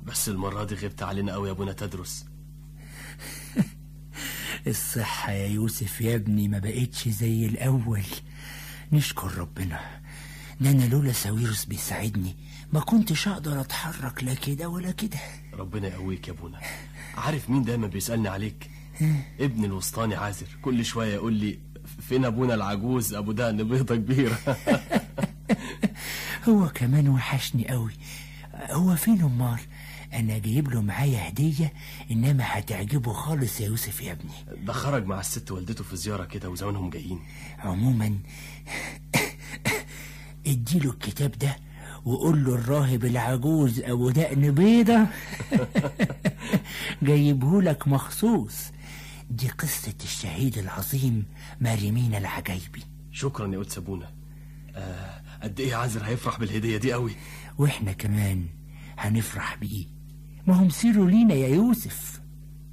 بس المرة دي غبت علينا قوي يا ابونا تدرس الصحة يا يوسف يا ابني ما بقتش زي الأول نشكر ربنا ده أنا لولا ساويرس بيساعدني ما كنتش أقدر أتحرك لا كده ولا كده ربنا يقويك يا ابونا عارف مين دايما بيسألني عليك ابن الوسطاني عازر كل شوية يقول لي فين ابونا العجوز ابو دقن بيضة كبيرة هو كمان وحشني قوي هو فين أمال أنا جايب له معايا هدية إنما هتعجبه خالص يا يوسف يا ابني ده خرج مع الست والدته في زيارة كده وزمانهم جايين عموما اديله الكتاب ده وقول له الراهب العجوز ابو دقن بيضة جايبهولك مخصوص دي قصة الشهيد العظيم مريمين العجايبي شكرا يا قدس ابونا آه قد ايه عازر هيفرح بالهدية دي قوي واحنا كمان هنفرح بيه ما هم سيروا لينا يا يوسف